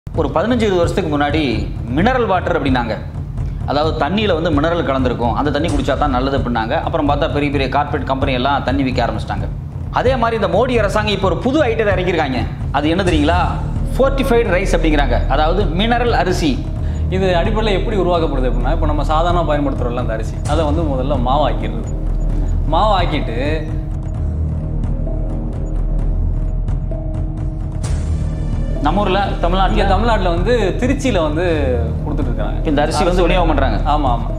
ஒரு பதினஞ்சு இருபது வருஷத்துக்கு முன்னாடி மினரல் வாட்டர் அப்படின்னாங்க அதாவது தண்ணியில் வந்து மினரல் கலந்துருக்கும் அந்த தண்ணி குடிச்சா தான் நல்லது அப்படின்னாங்க அப்புறம் பார்த்தா பெரிய பெரிய கார்ப்பரேட் கம்பெனி எல்லாம் தண்ணி விற்க ஆரம்பிச்சிட்டாங்க அதே மாதிரி இந்த மோடி அரசாங்கம் இப்போ ஒரு புது ஐட்டத்தை இறக்கியிருக்காங்க அது என்ன தெரியுங்களா ஃபோர்ட்டிஃபைடு ரைஸ் அப்படிங்கிறாங்க அதாவது மினரல் அரிசி இது அடிப்படையில் எப்படி உருவாக்கப்படுது அப்படின்னா இப்போ நம்ம சாதாரண பயன்படுத்துகிறோம்ல அந்த அரிசி அதை வந்து முதல்ல மாவாக்கிடுறது மாவாக்கிட்டு நம்ம ஊரில் இங்கே தமிழ்நாட்டில் தமிழ்நாட்டில் வந்து திருச்சியில் வந்து கொடுத்துட்டு இருக்காங்க இந்த அரிசி வந்து விநியோகம் பண்ணுறாங்க ஆமாம் ஆமாம்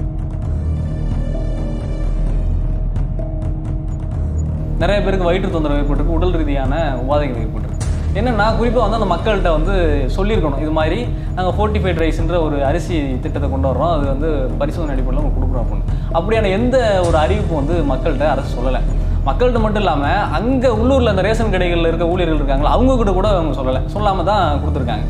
நிறைய பேருக்கு வயிற்று தொந்தரவு ஏற்பட்டிருக்கு உடல் ரீதியான உபாதைகள் ஏற்பட்டிருக்கு என்னன்னா குறிப்பாக வந்து அந்த மக்கள்கிட்ட வந்து சொல்லியிருக்கணும் இது மாதிரி நாங்கள் ஃபோர்ட்டிஃபைட் ரைஸ்ன்ற ஒரு அரிசி திட்டத்தை கொண்டு வர்றோம் அது வந்து பரிசோதனை அடிப்படையில் உங்களுக்கு கொடுக்குறோம் அப்படின்னு அப்படியான எந்த ஒரு அறிவிப்பும் வந்து மக்கள்கிட்ட அரசு சொல்லலை மக்கள்கிட்ட மட்டும் இல்லாமல் அங்கே உள்ளூரில் அந்த ரேஷன் கடைகளில் இருக்க ஊழியர்கள் இருக்காங்களா அவங்க கிட்ட கூட அவங்க சொல்லலை சொல்லாமல் தான் கொடுத்துருக்காங்க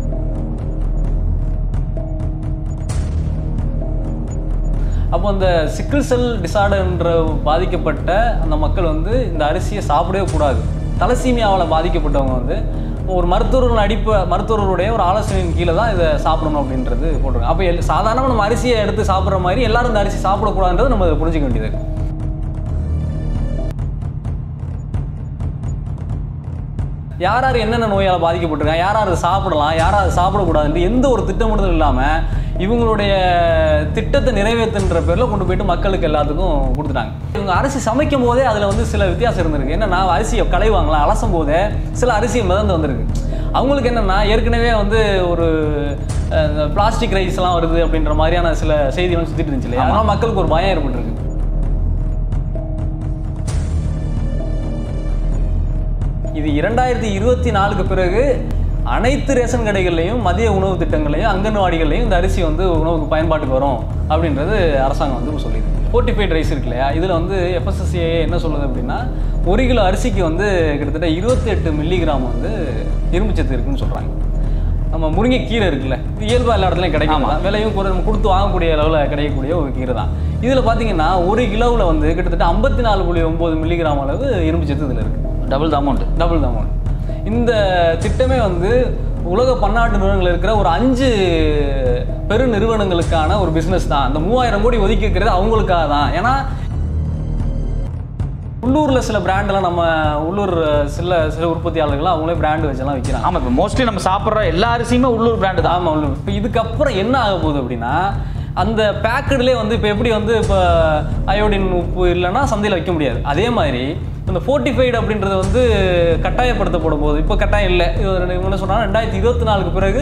அப்போ அந்த சிக்கிள் செல் டிசார்டர்ன்ற பாதிக்கப்பட்ட அந்த மக்கள் வந்து இந்த அரிசியை சாப்பிடவே கூடாது தலசீமியாவால் பாதிக்கப்பட்டவங்க வந்து ஒரு மருத்துவர்கள் அடிப்ப மருத்துவர்களுடைய ஒரு ஆலோசனையின் கீழே தான் இதை சாப்பிடணும் அப்படின்றது போட்டிருக்காங்க அப்போ எல் சாதாரணமாக நம்ம அரிசியை எடுத்து சாப்பிட்ற மாதிரி எல்லாரும் இந்த அரிசி சாப்பிடக்கூடாதுன்றது நம்ம இதை புரிஞ்சுக்க வேண்டியது இருக்கு. யார் யார் என்னென்ன நோயால் பாதிக்கப்பட்டிருக்காங்க யார் யார் அதை சாப்பிடலாம் யார் யார் அதை சாப்பிடக்கூடாதுன்ட்டு எந்த ஒரு திட்டமிடுதல் இல்லாமல் இவங்களுடைய திட்டத்தை நிறைவேற்றுன்ற பேரில் கொண்டு போயிட்டு மக்களுக்கு எல்லாத்துக்கும் கொடுத்துட்டாங்க இவங்க அரிசி சமைக்கும் போதே அதில் வந்து சில வித்தியாசம் இருந்திருக்கு என்னன்னா அரிசியை களைவாங்களா அலசும் போதே சில அரிசி மிதந்து வந்திருக்கு அவங்களுக்கு என்னென்னா ஏற்கனவே வந்து ஒரு பிளாஸ்டிக் ரைஸ்லாம் வருது அப்படின்ற மாதிரியான சில செய்திகள் சுற்றிட்டு இருந்துச்சு இல்லையா அதனால் மக்களுக்கு ஒரு பயம் ஏற்பட்டிருக்கு இது இரண்டாயிரத்தி இருபத்தி நாலுக்கு பிறகு அனைத்து ரேஷன் கடைகள்லையும் மதிய உணவு திட்டங்களையும் அங்கன்வாடிகள்லையும் இந்த அரிசி வந்து உணவுக்கு பயன்பாட்டுக்கு வரும் அப்படின்றது அரசாங்கம் வந்து இப்போ சொல்லியிருக்கு ஃபோர்ட்டிஃபைட் ரைஸ் இருக்கு இல்லையா இதில் வந்து எஃப்எஸ்எஸ்சிஏ என்ன சொல்லுது அப்படின்னா ஒரு கிலோ அரிசிக்கு வந்து கிட்டத்தட்ட இருபத்தி எட்டு மில்லிகிராம் வந்து இரும்புச்சத்து இருக்குன்னு சொல்கிறாங்க நம்ம முருங்கை கீரை இருக்குல்ல இது இயல்பாக எல்லா இடத்துலையும் கிடைக்கும் தான். விலையும் குறை நம்ம கொடுத்து வாங்கக்கூடிய அளவில் கிடைக்கக்கூடிய ஒரு கீரை தான் இதில் பார்த்தீங்கன்னா ஒரு கிலோவில் வந்து கிட்டத்தட்ட ஐம்பத்தி நாலு புள்ளி ஒம்பது மில்லிகிராம் அளவு இரும்புச்சத்து இதில் இருக்குது டபுள் த அமௌண்ட் டபுள் தான் அமௌண்ட் இந்த திட்டமே வந்து உலக பன்னாட்டு நிறுவனங்கள் இருக்கிற ஒரு அஞ்சு பெரு நிறுவனங்களுக்கான ஒரு பிஸ்னஸ் தான் அந்த மூவாயிரம் கோடி ஒதுக்கி வைக்கிறது அவங்களுக்காக தான் ஏன்னா உள்ளூரில் சில பிராண்டெல்லாம் நம்ம உள்ளூர் சில சில உற்பத்தியாளர்கள் அவங்களே பிராண்டு வச்செல்லாம் விற்கிறாங்க ஆமாம் இப்போ மோஸ்ட்லி நம்ம சாப்பிட்ற எல்லா அரிசியுமே உள்ளூர் பிராண்டு தான் ஆமாம் உள்ளூர் இப்போ இதுக்கப்புறம் என்ன ஆக போகுது அப்படின்னா அந்த பேக்கெட்லேயே வந்து இப்போ எப்படி வந்து இப்போ அயோடின் உப்பு இல்லைன்னா சந்தையில் வைக்க முடியாது அதே மாதிரி இந்த ஃபோர்ட்டிஃபைடு அப்படின்றது வந்து கட்டாயப்படுத்தப்படும் போது இப்போ கட்டாயம் இல்லை இது ஒரு இவங்க என்ன சொன்னாங்க ரெண்டாயிரத்தி இருபத்தி நாலுக்கு பிறகு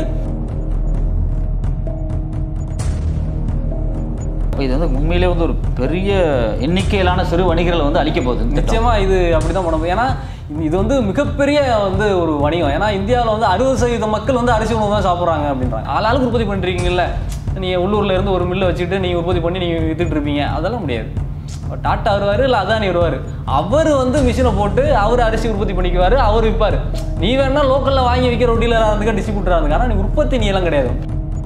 இப்போ இது வந்து உண்மையிலே வந்து ஒரு பெரிய எண்ணிக்கையிலான சிறு வணிகர்களை வந்து அழிக்க போகுது இந்த திட்டம். நிச்சயமா இது அப்படிதான் பண்ண முடியும் ஏன்னா இது வந்து மிகப்பெரிய வந்து ஒரு வணிகம் ஏன்னா இந்தியாவில் வந்து அறுபது சதவீத மக்கள் வந்து அரிசி உணவு தான் சாப்பிட்றாங்க அப்படின்றாங்க ஆளாளுக்கு உற்பத்தி பண்ணிருக்கீங்கல்ல நீங்கள் உள்ளூர்ல இருந்து ஒரு மில்லை வச்சுட்டு நீங்கள் உற்பத்தி பண்ணி நீங்கள் வித்துட்டு இருப்பீங்க அதெல்லாம் முடியாது டாட்டா வருவார் இல்லை அதானி வருவார் அவர் வந்து மிஷினை போட்டு அவர் அரிசி உற்பத்தி பண்ணிக்குவார் அவர் விற்பார் நீ வேணா லோக்கலில் வாங்கி விற்கிற ஒரு டீலராக இருந்துக்க டிஸ்ட்ரிபியூட்டராக இருந்துக்க ஆனால் நீ உற்பத்தி நீ எல்லாம் கிடையாது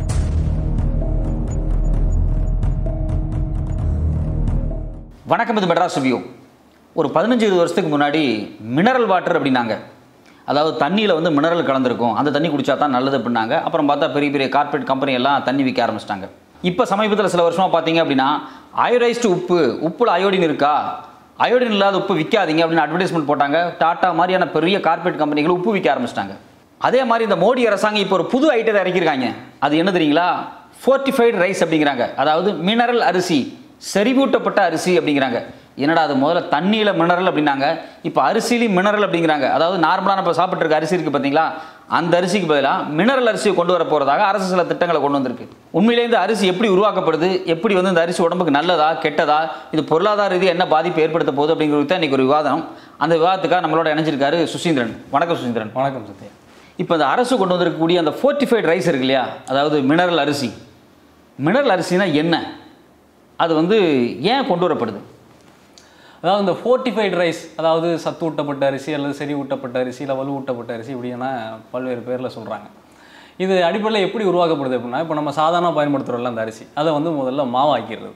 வணக்கம் இது மெட்ராஸ் ரிவ்யூ ஒரு பதினஞ்சு இருபது வருஷத்துக்கு முன்னாடி மினரல் வாட்டர் அப்படின்னாங்க அதாவது தண்ணியில் வந்து மினரல் கலந்துருக்கும் அந்த தண்ணி குடிச்சா தான் நல்லது அப்படின்னாங்க அப்புறம் பார்த்தா பெரிய பெரிய கார்ப்பரேட் கம்பெனி எல்லாம் தண்ணி விற்க ஆரம்பிச்சிட்டாங்க இப்போ சமீபத்தில் சில வருஷமாக பார்த்தீங்க அப்படின்னா அயோடைஸ்டு உப்பு உப்புல அயோடின் இருக்கா அயோடின் இல்லாத உப்பு விற்காதீங்க அப்படின்னு அட்வர்டைஸ்மெண்ட் போட்டாங்க டாட்டா மாதிரியான பெரிய கார்ப்பரேட் கம்பெனிகள் உப்பு விற்க ஆரம்பிச்சிட்டாங்க அதே மாதிரி இந்த மோடி அரசாங்கம் இப்போ ஒரு புது ஐட்டத்தை இறக்கியிருக்காங்க அது என்ன தெரியுங்களா ஃபோர்ட்டிஃபைடு ரைஸ் அப்படிங்கிறாங்க அதாவது மினரல் அரிசி செறிவூட்டப்பட்ட அரிசி அப்படிங்கிறாங்க என்னடா அது முதல்ல தண்ணியில் மினரல் அப்படின்னாங்க இப்போ அரிசிலையும் மினரல் அப்படிங்கிறாங்க அதாவது நார்மலான இப்போ சாப்பிட்டு இருக்க அரிசி இருக்குது பார்த்தீங்களா அந்த அரிசிக்கு பதிலாக மினரல் அரிசியை கொண்டு வர போகிறதாக அரசு சில திட்டங்களை கொண்டு வந்திருக்கு உண்மையிலே இந்த அரிசி எப்படி உருவாக்கப்படுது எப்படி வந்து இந்த அரிசி உடம்புக்கு நல்லதா கெட்டதா இது பொருளாதார ரீதியாக என்ன பாதிப்பு ஏற்படுத்த போகுது அப்படிங்கிறது தான் இன்றைக்கி ஒரு விவாதம் அந்த விவாதத்துக்காக நம்மளோட இணைஞ்சிருக்காரு சுசீந்திரன் வணக்கம் சுசீந்திரன் வணக்கம் சத்யா இப்போ இந்த அரசு கொண்டு வந்திருக்கக்கூடிய அந்த ஃபோர்ட்டிஃபைட் ரைஸ் இருக்கு இல்லையா அதாவது மினரல் அரிசி மினரல் அரிசினா என்ன அது வந்து ஏன் கொண்டு வரப்படுது அதாவது இந்த ஃபோர்ட்டிஃபைடு ரைஸ் அதாவது சத்து ஊட்டப்பட்ட அரிசி அல்லது செறி ஊட்டப்பட்ட அரிசி இல்லை வலு ஊட்டப்பட்ட அரிசி இப்படின்னா பல்வேறு பேரில் சொல்கிறாங்க இது அடிப்படையில் எப்படி உருவாக்கப்படுது அப்படின்னா இப்போ நம்ம சாதாரண பயன்படுத்துகிறோம்ல அந்த அரிசி அதை வந்து முதல்ல மாவாக்கிடுறது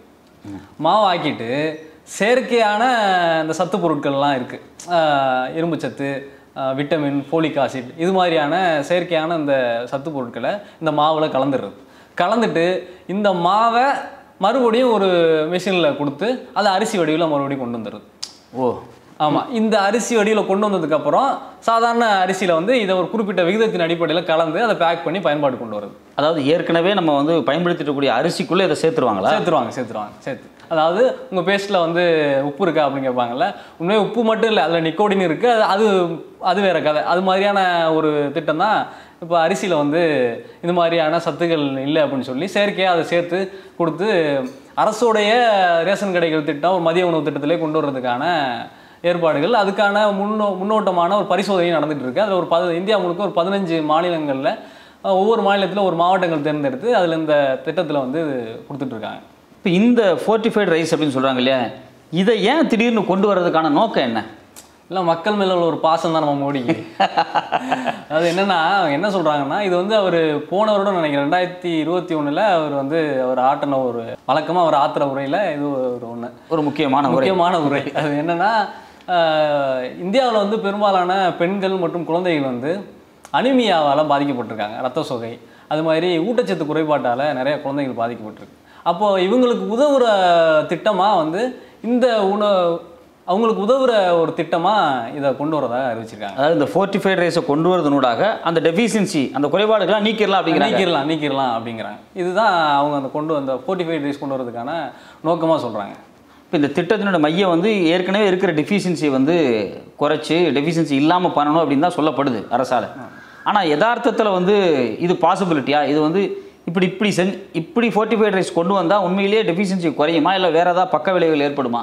மாவாக்கிட்டு செயற்கையான இந்த சத்து பொருட்கள்லாம் இருக்குது இரும்பு சத்து விட்டமின் ஃபோலிக் ஆசிட் இது மாதிரியான செயற்கையான இந்த சத்து பொருட்களை இந்த மாவில் கலந்துடுறது கலந்துட்டு இந்த மாவை மறுபடியும் ஒரு மிஷினில் கொடுத்து அதை அரிசி வடிவில் மறுபடியும் கொண்டு வந்துடுறது ஓ ஆமாம் இந்த அரிசி வடிவில் கொண்டு வந்ததுக்கப்புறம் சாதாரண அரிசியில் வந்து இதை ஒரு குறிப்பிட்ட விகிதத்தின் அடிப்படையில் கலந்து அதை பேக் பண்ணி பயன்பாடு கொண்டு வருது அதாவது ஏற்கனவே நம்ம வந்து பயன்படுத்திட்டு இருக்கக்கூடிய அரிசிக்குள்ளே இதை சேர்த்துருவாங்களா சேர்த்துருவாங்க சேர்த்துருவாங்க சேர்த்து அதாவது உங்கள் பேஸ்ட்டில் வந்து உப்பு இருக்கா அப்படின்னு கேட்பாங்கல்ல உண்மையாக உப்பு மட்டும் இல்லை அதில் நிக்கோடின் இருக்குது அது அது அது வேற கதை அது மாதிரியான ஒரு திட்டம் தான் இப்போ அரிசியில் வந்து இந்த மாதிரியான சத்துக்கள் இல்லை அப்படின்னு சொல்லி செயற்கையாக அதை சேர்த்து கொடுத்து அரசோடைய ரேஷன் கடைகள் திட்டம் ஒரு மதிய உணவு திட்டத்திலே கொண்டு வர்றதுக்கான ஏற்பாடுகள் அதுக்கான முன்னோ முன்னோட்டமான ஒரு பரிசோதனை நடந்துட்டு இருக்கு அதில் ஒரு பத இந்தியா முழுக்க ஒரு பதினஞ்சு மாநிலங்களில் அஹ், ஒவ்வொரு மாநிலத்தில் ஒரு மாவட்டங்கள் தேர்ந்தெடுத்து அதில் இந்த திட்டத்தில் வந்து கொடுத்துட்டு இருக்காங்க இப்போ இந்த ஃபோர்ட்டிஃபைட் ரைஸ் அப்படின்னு சொல்கிறாங்க இல்லையா இதை ஏன் திடீர்னு கொண்டு வர்றதுக்கான நோக்கம் என்ன இல்லை மக்கள் மேல உள்ள ஒரு பாசம் தான் நம்ம மோடிக்கு அது என்னன்னா அவங்க என்ன சொல்றாங்கன்னா இது வந்து அவர் போன வருடம் நினைக்கிறேன் ரெண்டாயிரத்தி இருபத்தி ஒண்ணுல அவர் வந்து அவர் ஆட்டின ஒரு வழக்கமா அவர் ஆத்துற உரையில இது ஒரு ஒண்ணு ஒரு முக்கியமான உரை முக்கியமான உரை அது என்னன்னா இந்தியாவில் வந்து பெரும்பாலான பெண்கள் மற்றும் குழந்தைகள் வந்து அனிமியாவால் பாதிக்கப்பட்டிருக்காங்க ரத்த சோகை அது மாதிரி ஊட்டச்சத்து குறைபாட்டால் நிறைய குழந்தைகள் பாதிக்கப்பட்டிருக்கு அப்போ இவங்களுக்கு உதவுற திட்டமாக வந்து இந்த உணவு அவங்களுக்கு உதவுற ஒரு திட்டமாக இதை கொண்டு வரதா அறிவிச்சிருக்காங்க அதாவது இந்த ஃபோர்ட்டிஃபைட் ரைஸை கொண்டு வரதுனூடாக அந்த டெஃபிஷியன்சி அந்த குறைபாடுகள்லாம் நீக்கிடலாம் அப்படிங்கிறாங்க நீக்கிடலாம் நீக்கிடலாம் அப்படிங்கிறாங்க இதுதான் அவங்க அந்த கொண்டு வந்த ஃபோர்ட்டி ஃபைவ் டேஸ் கொண்டு வரதுக்கான நோக்கமாக சொல்கிறாங்க இப்போ இந்த திட்டத்தினோட மையம் வந்து ஏற்கனவே இருக்கிற டெஃபிஷியன்சியை வந்து குறைச்சி டெஃபிஷியன்சி இல்லாமல் பண்ணணும் அப்படின்னு தான் சொல்லப்படுது அரசால் ஆனால் யதார்த்தத்தில் வந்து இது பாசிபிலிட்டியா இது வந்து இப்படி இப்படி செஞ் இப்படி ஃபோர்ட்டிஃபைட் ரைஸ் கொண்டு வந்தால் உண்மையிலேயே டெஃபிஷியன்சி குறையுமா இல்லை வேறு ஏதாவது பக்க விளைவுகள் ஏற்படுமா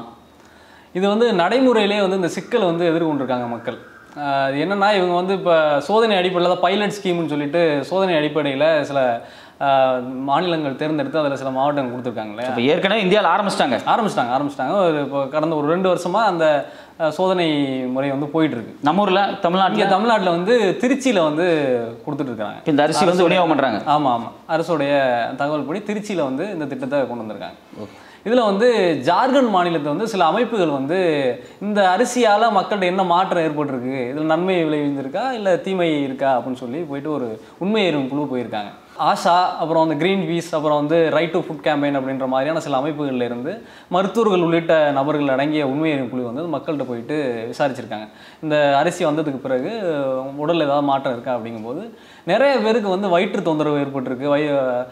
இது வந்து நடைமுறையிலே வந்து இந்த சிக்கல் வந்து எதிர்கொண்டிருக்காங்க மக்கள் ஆஹ் அது என்னன்னா இவங்க வந்து இப்போ சோதனை அடிப்படையில் தான் பைலட் ஸ்கீம்னு சொல்லிட்டு சோதனை அடிப்படையில் சில ஆஹ் மாநிலங்கள் தேர்ந்தெடுத்து அதில் சில மாவட்டங்கள் கொடுத்துருக்காங்க இல்லையா இப்போ ஏற்கனவே இந்தியாவில் ஆரம்பிச்சிட்டாங்க ஆரம்பிச்சிட்டாங்க ஆரம்பிச்சிட்டாங்க ஒரு இப்போ கடந்த ஒரு ரெண்டு வருஷமாக அந்த ஆஹ் சோதனை முறை வந்து போயிட்டு இருக்கு நம்ம ஊரில் இங்கே தமிழ்நாட்டில் தமிழ்நாட்டில் வந்து திருச்சியில் வந்து கொடுத்துட்டு இருக்காங்க இந்த அரிசி வந்து விநியோகம் பண்ணுறாங்க ஆமாம் ஆமாம் அரசுடைய தகவல் படி திருச்சியில் வந்து இந்த திட்டத்தை கொண்டு வந்திருக்காங்க இதில் வந்து ஜார்க்கண்ட் மாநிலத்தை வந்து சில அமைப்புகள் வந்து இந்த அரிசியால் மக்கள்கிட்ட என்ன மாற்றம் ஏற்பட்டிருக்கு இதில் நன்மை விளைவிந்திருக்கா இல்லை தீமை இருக்கா அப்படின்னு சொல்லி போயிட்டு ஒரு உண்மை எறும் குழு போயிருக்காங்க ஆஷா அப்புறம் வந்து கிரீன் பீஸ் அப்புறம் வந்து ரைட் டு ஃபுட் கேம்பெயின் அப்படின்ற மாதிரியான சில அமைப்புகள்ல இருந்து மருத்துவர்கள் உள்ளிட்ட நபர்கள் அடங்கிய உண்மை எறும் குழு வந்து மக்கள்கிட்ட போயிட்டு விசாரிச்சிருக்காங்க இந்த அரிசி வந்ததுக்கு பிறகு உடலில் ஏதாவது மாற்றம் இருக்கா அப்படிங்கும்போது நிறைய பேருக்கு வந்து வயிற்று தொந்தரவு ஏற்பட்டிருக்கு வய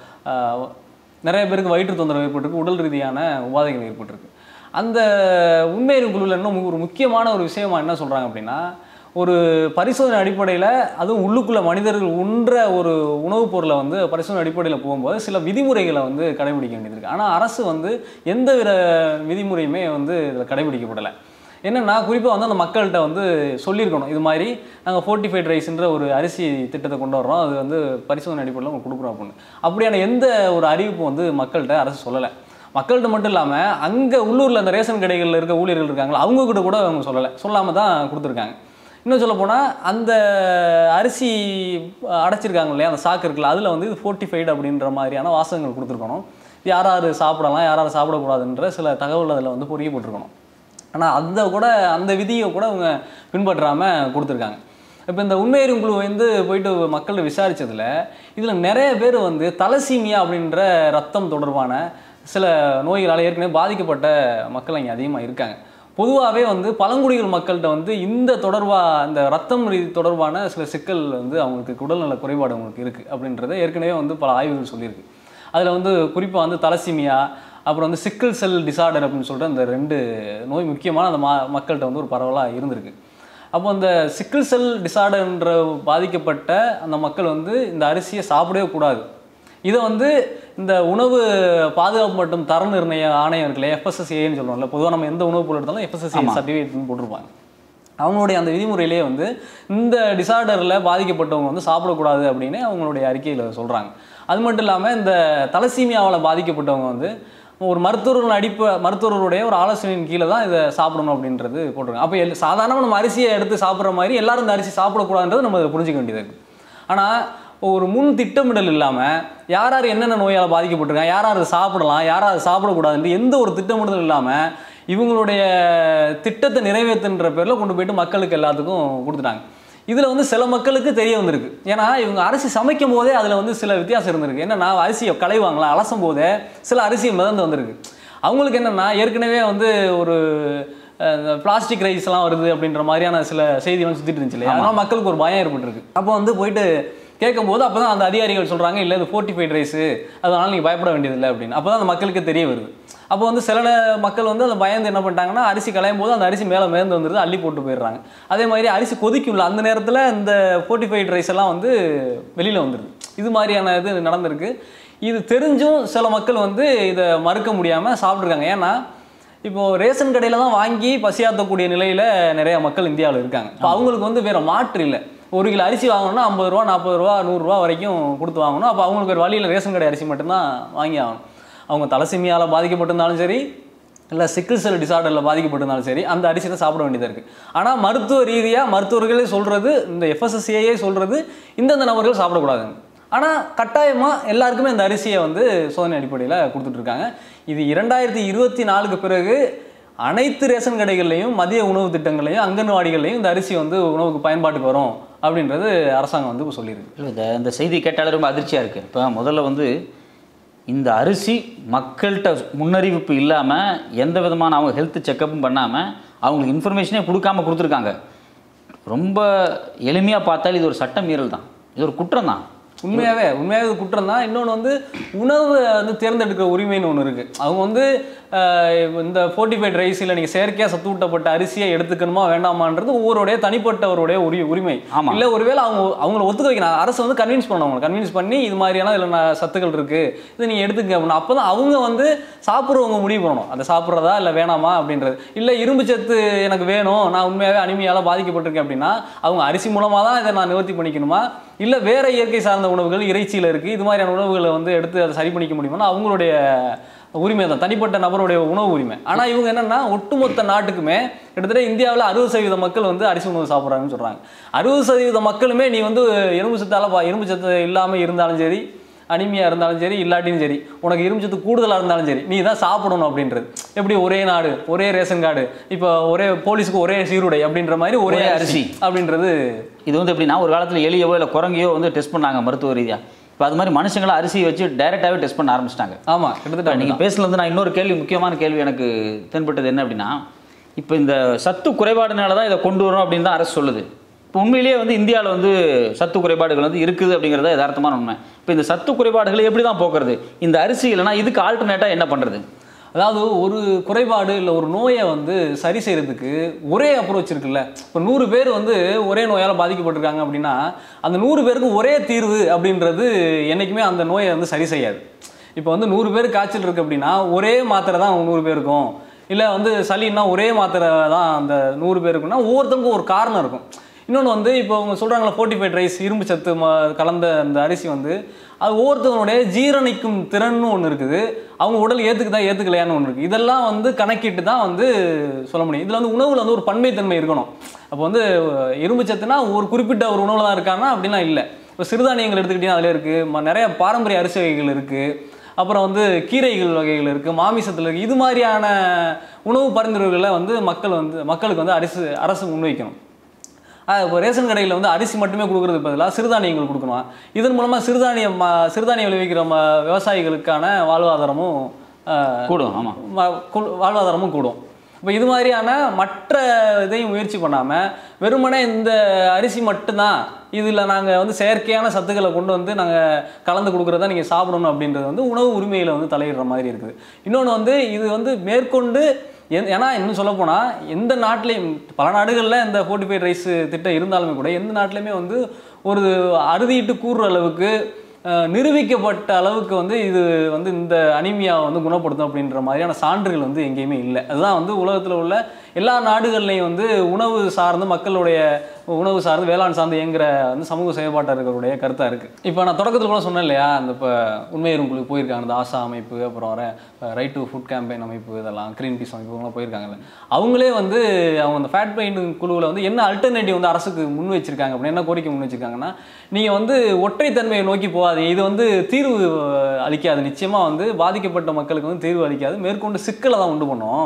ஆஹ் நிறைய பேருக்கு வயிற்று தொந்தரவு ஏற்பட்டிருக்கு உடல் ரீதியான உபாதைகள் ஏற்பட்டிருக்கு அந்த உண்மையின் குழுவில் இன்னும் ஒரு முக்கியமான ஒரு விஷயமா என்ன சொல்கிறாங்க அப்படின்னா ஒரு பரிசோதனை அடிப்படையில் அதுவும் உள்ளுக்குள்ள மனிதர்கள் உண்ற ஒரு உணவுப் பொருளை வந்து பரிசோதனை அடிப்படையில் போகும்போது சில விதிமுறைகளை வந்து கடைபிடிக்க வேண்டியது இருக்குது ஆனால் அரசு வந்து எந்த வித விதிமுறையுமே வந்து இதில் கடைபிடிக்கப்படலை என்னன்னா குறிப்பாக வந்து அந்த மக்கள்கிட்ட வந்து சொல்லியிருக்கணும் இது மாதிரி நாங்கள் ஃபோர்ட்டிஃபைட் ரைஸ்ன்ற ஒரு அரிசி திட்டத்தை கொண்டு வர்றோம் அது வந்து பரிசோதனை அடிப்படையில் உங்களுக்கு கொடுக்குறோம் அப்படின்னு அப்படியான எந்த ஒரு அறிவிப்பும் வந்து மக்கள்கிட்ட அரசு சொல்லலை மக்கள்கிட்ட மட்டும் இல்லாமல் அங்கே உள்ளூரில் அந்த ரேஷன் கடைகளில் இருக்க ஊழியர்கள் இருக்காங்களா அவங்க கிட்ட கூட அவங்க சொல்லலை சொல்லாமல் தான் கொடுத்துருக்காங்க இன்னும் சொல்ல போனால் அந்த அரிசி அடைச்சிருக்காங்க இல்லையா அந்த சாக்கு இருக்குல்ல அதில் வந்து இது ஃபோர்ட்டிஃபைடு அப்படின்ற மாதிரியான வாசகங்கள் கொடுத்துருக்கணும் யார் யார் சாப்பிடலாம் யார் யார் சாப்பிடக்கூடாதுன்ற சில தகவல் அதில் வந்து பொறிக்கப்பட்டிருக்கணும் ஆனால் அந்த கூட அந்த விதியை கூட அவங்க பின்பற்றாமல் கொடுத்துருக்காங்க இப்போ இந்த உண்மையறியும் குழு வந்து போயிட்டு மக்கள் விசாரிச்சதுல இதில் நிறைய பேர் வந்து தலசீமியா அப்படின்ற ரத்தம் தொடர்பான சில நோய்களால் ஏற்கனவே பாதிக்கப்பட்ட மக்கள் இங்கே அதிகமாக இருக்காங்க பொதுவாகவே வந்து பழங்குடிகள் மக்கள்கிட்ட வந்து இந்த தொடர்பாக இந்த ரத்தம் ரீதி தொடர்பான சில சிக்கல் வந்து அவங்களுக்கு உடல்நல குறைபாடு அவங்களுக்கு இருக்குது அப்படின்றத ஏற்கனவே வந்து பல ஆய்வுகள் சொல்லியிருக்கு அதில் வந்து குறிப்பாக வந்து தலசீமியா அப்புறம் வந்து சிக்கிள் செல் டிசார்டர் அப்படின்னு சொல்லிட்டு அந்த ரெண்டு நோய் முக்கியமான அந்த மா மக்கள்கிட்ட வந்து ஒரு பரவலாக இருந்திருக்கு அப்போ அந்த சிக்கிள் செல் டிசார்டர்ன்ற பாதிக்கப்பட்ட அந்த மக்கள் வந்து இந்த அரிசியை சாப்பிடவே கூடாது இதை வந்து இந்த உணவு பாதுகாப்பு மற்றும் தர நிர்ணய ஆணையம் இருக்குல்ல எஃப்எஸ்எஸ்ஏன்னு சொல்லுவோம்ல பொதுவாக நம்ம எந்த உணவு பொருள் எடுத்தாலும் எஃப்எஸ்எஸ்ஏ சர்டிஃபிகேட்னு போட்டிருப்பாங்க அவங்களுடைய அந்த விதிமுறையிலேயே வந்து இந்த டிசார்டரில் பாதிக்கப்பட்டவங்க வந்து சாப்பிடக்கூடாது அப்படின்னு அவங்களுடைய அறிக்கையில் சொல்கிறாங்க அது மட்டும் இல்லாமல் இந்த தலசீமியாவால் பாதிக்கப்பட்டவங்க வந்து ஒரு மருத்துவர்கள் அடிப்ப மருத்துவர்களுடைய ஒரு ஆலோசனையின் கீழே தான் இதை சாப்பிடணும் அப்படின்றது போட்டிருக்காங்க அப்போ எல் சாதாரணமாக நம்ம அரிசியை எடுத்து சாப்பிட்ற மாதிரி எல்லாரும் இந்த அரிசி சாப்பிடக்கூடாதுன்றது நம்ம இதை புரிஞ்சுக்க வேண்டியது இருக்குது ஆனால் ஒரு முன் திட்டமிடல் இல்லாமல் யார் யார் என்னென்ன நோயால் பாதிக்கப்பட்டிருக்காங்க யார் யார் அதை சாப்பிடலாம் யார் யார் அதை சாப்பிடக்கூடாதுன்ட்டு எந்த ஒரு திட்டமிடல் இல்லாமல் இவங்களுடைய திட்டத்தை நிறைவேற்றுன்ற பேரில் கொண்டு போயிட்டு மக்களுக்கு எல்லாத்துக்கும் கொடுத்துட்டாங்க இதில் வந்து சில மக்களுக்கு தெரிய வந்திருக்கு ஏன்னா இவங்க அரிசி சமைக்கும் போதே அதில் வந்து சில வித்தியாசம் இருந்திருக்கு என்னன்னா அரிசியை களைவாங்களா அலசும் போதே சில அரிசி மிதந்து வந்திருக்கு அவங்களுக்கு என்னன்னா ஏற்கனவே வந்து ஒரு பிளாஸ்டிக் ரைஸ்லாம் வருது அப்படின்ற மாதிரியான சில செய்திலாம் சுற்றிட்டு இருந்துச்சு இல்லையா அதனால மக்களுக்கு ஒரு பயம் ஏற்பட்டிருக்கு அப்போ வந்து போயிட்டு கேட்கும்போது அப்போ தான் அந்த அதிகாரிகள் சொல்கிறாங்க இல்லை இது ஃபோர்ட்டிஃபைட் ரைஸு அதனால நீங்கள் பயப்பட வேண்டியதில்லை அப்படின்னு அப்போ தான் அந்த மக்களுக்கு தெரிய வருது அப்போ வந்து சில நே- மக்கள் வந்து அந்த பயந்து என்ன பண்ணிட்டாங்கன்னா அரிசி களையும் போது அந்த அரிசி மேலே மேந்து வந்துருது அள்ளி போட்டு போயிடுறாங்க அதே மாதிரி அரிசி கொதிக்கும்ல அந்த நேரத்தில் இந்த ஃபோர்ட்டிஃபைட் ரைஸ் எல்லாம் வந்து வெளியில் வந்துடுது இது மாதிரியான இது நடந்திருக்கு இது தெரிஞ்சும் சில மக்கள் வந்து இதை மறுக்க முடியாமல் சாப்பிட்ருக்காங்க ஏன்னா இப்போ ரேஷன் கடையில் தான் வாங்கி பசியாற்றக்கூடிய நிலையில் நிறைய மக்கள் இந்தியாவில் இருக்காங்க இப்போ அவங்களுக்கு வந்து வேற மாற்று இல்லை ஒரு கிலோ அரிசி வாங்கணும்னா ஐம்பது ரூபா நாற்பது ரூபா நூறுரூவா வரைக்கும் கொடுத்து வாங்கணும் அப்போ அவங்களுக்கு ஒரு வழியில் ரேஷன் கடை அரிசி மட்டும்தான் வாங்கி ஆகணும் அவங்க தலசிமியால் பாதிக்கப்பட்டிருந்தாலும் சரி இல்லை சிக்கிள் செல் டிசார்டரில் பாதிக்கப்பட்டிருந்தாலும் சரி அந்த அரிசி தான் சாப்பிட வேண்டியதாக இருக்குது ஆனால் மருத்துவ ரீதியாக மருத்துவர்களே சொல்கிறது இந்த எஃப்எஸ்எஸ்சிஐயே சொல்கிறது இந்தந்த நபர்கள் சாப்பிடக்கூடாதுங்க ஆனால் கட்டாயமாக எல்லாருக்குமே இந்த அரிசியை வந்து சோதனை அடிப்படையில் கொடுத்துட்ருக்காங்க இது இரண்டாயிரத்தி இருபத்தி நாலுக்கு பிறகு அனைத்து ரேஷன் கடைகள்லையும் மதிய உணவு திட்டங்களையும் அங்கன்வாடிகள்லையும் இந்த அரிசி வந்து உணவுக்கு பயன்பாட்டுக்கு வரும் அப்படின்றது அரசாங்கம் வந்து இப்போ சொல்லியிருக்கு இல்லை இந்த இந்த செய்தி கேட்டாலே ரொம்ப அதிர்ச்சியாக இருக்குது இப்போ முதல்ல வந்து இந்த அரிசி மக்கள்கிட்ட முன்னறிவிப்பு இல்லாமல் எந்த விதமான அவங்க ஹெல்த் செக்கப்பும் பண்ணாமல் அவங்களுக்கு இன்ஃபர்மேஷனே கொடுக்காம கொடுத்துருக்காங்க ரொம்ப எளிமையாக பார்த்தால் இது ஒரு சட்ட மீறல் தான் இது ஒரு குற்றம் தான் உண்மையாகவே உண்மையாகவே இது குற்றம் தான் இன்னொன்று வந்து உணவு வந்து தேர்ந்தெடுக்கிற உரிமைன்னு ஒன்று இருக்குது அவங்க வந்து ஆஹ், இந்த ஃபோர்ட்டிஃபைட் ரைஸ் இல்லை நீங்கள் செயற்கையாக சத்து ஊட்டப்பட்ட அரிசியை எடுத்துக்கணுமா வேண்டாமான்றது ஒவ்வொருடைய தனிப்பட்டவருடைய உரி உரிமை ஆமா. இல்லை ஒருவேளை அவங்க அவங்கள ஒத்துக்க வைக்கணும் அரசு வந்து கன்வின்ஸ் பண்ணணும் அவங்களை கன்வின்ஸ் பண்ணி இது மாதிரியான இதில் நான் சத்துக்கள் இருக்குது இது நீங்கள் எடுத்துக்க அப்படின்னு அப்போ தான் அவங்க வந்து சாப்பிட்றவங்க முடிவு பண்ணணும் அதை சாப்பிட்றதா இல்லை வேணாமா அப்படின்றது இல்லை இரும்பு சத்து எனக்கு வேணும் நான் உண்மையாகவே அனிமையால் பாதிக்கப்பட்டிருக்கேன் அப்படின்னா அவங்க அரிசி மூலமாக தான் இதை நான் நிவர்த்தி பண்ணிக்கணுமா இல்லை வேற இயற்கை சார்ந்த உணவுகள் இறைச்சியில் இருக்குது இது மாதிரியான உணவுகளை வந்து எடுத்து அதை சரி பண்ணிக்க முடியுமானா அவங்களுடைய உரிமை தான் தனிப்பட்ட நபருடைய உணவு உரிமை ஆனால் இவங்க என்னன்னா ஒட்டுமொத்த நாட்டுக்குமே கிட்டத்தட்ட இந்தியாவில் அறுபது சதவீத மக்கள் வந்து அரிசி உணவு சாப்பிட்றாங்கன்னு சொல்கிறாங்க அறுபது சதவீத மக்களுமே நீ வந்து எறும்பு சத்தால பா இரும்பு சத்து இல்லாமல் இருந்தாலும் சரி அனிமியா இருந்தாலும் சரி இல்லாட்டியும் சரி உனக்கு இரும்பு சத்து கூடுதலாக இருந்தாலும் சரி நீ தான் சாப்பிடணும் அப்படின்றது எப்படி ஒரே நாடு ஒரே ரேஷன் கார்டு இப்போ ஒரே போலீஸுக்கு ஒரே சீருடை அப்படின்ற மாதிரி ஒரே ஒரே அரிசி அரிசி. அப்படின்றது இது வந்து எப்படின்னா ஒரு காலத்தில் எலியவோ இல்லை குரங்கையோ வந்து டெஸ்ட் பண்ணாங்க மருத்துவ ரீதியாக இப்போ அது மாதிரி மனுஷங்களை அரிசி வச்சு டைரெக்டாகவே டெஸ்ட் பண்ண ஆரம்பிச்சிட்டாங்க ஆமாம் கிட்டத்தட்ட நீங்கள் பேசுனது நான் இன்னொரு கேள்வி முக்கியமான கேள்வி எனக்கு தென்பட்டது என்ன அப்படின்னா இப்போ இந்த சத்து குறைபாடுனால தான் இதை கொண்டு வரோம் அப்படின்னு தான் அரசு சொல்லுது இப்போ உண்மையிலேயே வந்து இந்தியாவில் வந்து சத்து குறைபாடுகள் வந்து இருக்குது அப்படிங்கிறத யதார்த்தமான உண்மை இப்போ இந்த சத்து குறைபாடுகளை எப்படி தான் போக்குறது இந்த அரிசி இல்லைன்னா இதுக்கு ஆல்டர்னேட்டாக என்ன பண்ணுறது அதாவது ஒரு குறைபாடு இல்லை ஒரு நோயை வந்து சரி செய்யறதுக்கு ஒரே அப்ரோச் இருக்குல்ல இப்போ நூறு பேர் வந்து ஒரே நோயால் பாதிக்கப்பட்டிருக்காங்க அப்படின்னா அந்த நூறு பேருக்கு ஒரே தீர்வு அப்படின்றது என்றைக்குமே அந்த நோயை வந்து சரி செய்யாது இப்போ வந்து நூறு பேர் காய்ச்சல் இருக்கு அப்படின்னா ஒரே மாத்திரை தான் அவங்க நூறு பேருக்கும் இல்லை வந்து சளின்னா ஒரே மாத்திரை தான் அந்த நூறு பேருக்குன்னா ஒவ்வொருத்தருக்கும் ஒரு காரணம் இருக்கும் இன்னொன்று வந்து இப்போ அவங்க சொல்கிறாங்களா ஃபோர்ட்டிஃபைட் ரைஸ் இரும்பு சத்து ம கலந்த அந்த அரிசி வந்து அது ஒவ்வொருத்தவனுடைய ஜீரணிக்கும் திறன்னு ஒன்று இருக்குது அவங்க உடல் ஏற்றுக்குதா ஏற்றுக்கலையான்னு ஒன்று இருக்குது இதெல்லாம் வந்து கணக்கிட்டு தான் வந்து சொல்ல முடியும் இதில் வந்து உணவில் வந்து ஒரு பன்மைத்தன்மை இருக்கணும் அப்போ வந்து இரும்பு சத்துனா ஒரு குறிப்பிட்ட ஒரு உணவில் தான் இருக்கான்னா அப்படிலாம் இல்லை இப்போ சிறுதானியங்கள் எடுத்துக்கிட்டீங்கன்னா அதில் இருக்குது நிறைய பாரம்பரிய அரிசி வகைகள் இருக்குது அப்புறம் வந்து கீரைகள் வகைகள் இருக்குது மாமிசத்தில் இருக்குது இது மாதிரியான உணவு பரிந்துரைகளை வந்து மக்கள் வந்து மக்களுக்கு வந்து அரசு அரசு முன்வைக்கணும் ஆஹ் இப்போ ரேஷன் கடையில் வந்து அரிசி மட்டுமே கொடுக்கறதுக்கு பதிலாக சிறுதானியங்கள் கொடுக்கணும் இதன் மூலமாக சிறுதானியம் ம- சிறுதானியம் விளைவிக்கிற ம விவசாயிகளுக்கான வாழ்வாதாரமும் ஆஹ், கூடும் ஆமாம் ம- கு- வாழ்வாதாரமும் கூடும் இப்போ இது மாதிரியான மற்ற இதையும் முயற்சி பண்ணாமல் வெறுமனே இந்த அரிசி மட்டும்தான் இதில் நாங்கள் வந்து செயற்கையான சத்துக்களை கொண்டு வந்து நாங்கள் கலந்து கொடுக்குறத நீங்கள் சாப்பிடணும் அப்படின்றது வந்து உணவு உரிமையில் வந்து தலையிடுற மாதிரி இருக்குது இன்னொன்று வந்து இது வந்து மேற்கொண்டு எந் ஏன்னா இன்னும் சொல்லப்போனால் எந்த நாட்டிலையும் பல நாடுகளில் இந்த ஃபோர்ட்டிஃபைட் ரைஸ் திட்டம் இருந்தாலுமே கூட எந்த நாட்டிலையுமே வந்து ஒரு அறுதிட்டு கூறுற அளவுக்கு அஹ், நிரூபிக்கப்பட்ட அளவுக்கு வந்து இது வந்து இந்த அனிமியாவை வந்து குணப்படுத்தும் அப்படின்ற மாதிரியான சான்றுகள் வந்து எங்கேயுமே இல்லை அதுதான் வந்து உலகத்தில் உள்ள எல்லா நாடுகள்லையும் வந்து உணவு சார்ந்து மக்களுடைய உணவு சார்ந்து வேளாண் சார்ந்து இயங்குற வந்து சமூக செயல்பாட்டாளர்களுடைய கருத்தாக இருக்குது இப்போ நான் தொடக்கத்தில் கூட சொன்னேன் இல்லையா அந்த இப்போ உண்மை குழுக்கு போயிருக்காங்க இந்த ஆசா அமைப்பு அப்புறம் வர ரைட் டு ஃபுட் கேம்பெயின் அமைப்பு இதெல்லாம் க்ரீன் பீஸ் அமைப்பு இவங்கலாம் போயிருக்காங்கல்ல அவங்களே வந்து அவங்க அந்த ஃபேட் பெயிண்டிங் குழுவில் வந்து என்ன அல்டர்னேட்டிவ் வந்து அரசுக்கு முன் வச்சிருக்காங்க அப்படின்னு என்ன கோரிக்கை முன் வச்சிருக்காங்கன்னா நீங்கள் வந்து ஒற்றைத்தன்மையை நோக்கி போகாதீங்க இது வந்து தீர்வு அஹ், அளிக்காது நிச்சயமாக வந்து பாதிக்கப்பட்ட மக்களுக்கு வந்து தீர்வு அளிக்காது மேற்கொண்டு சிக்கலை தான் உண்டு பண்ணும்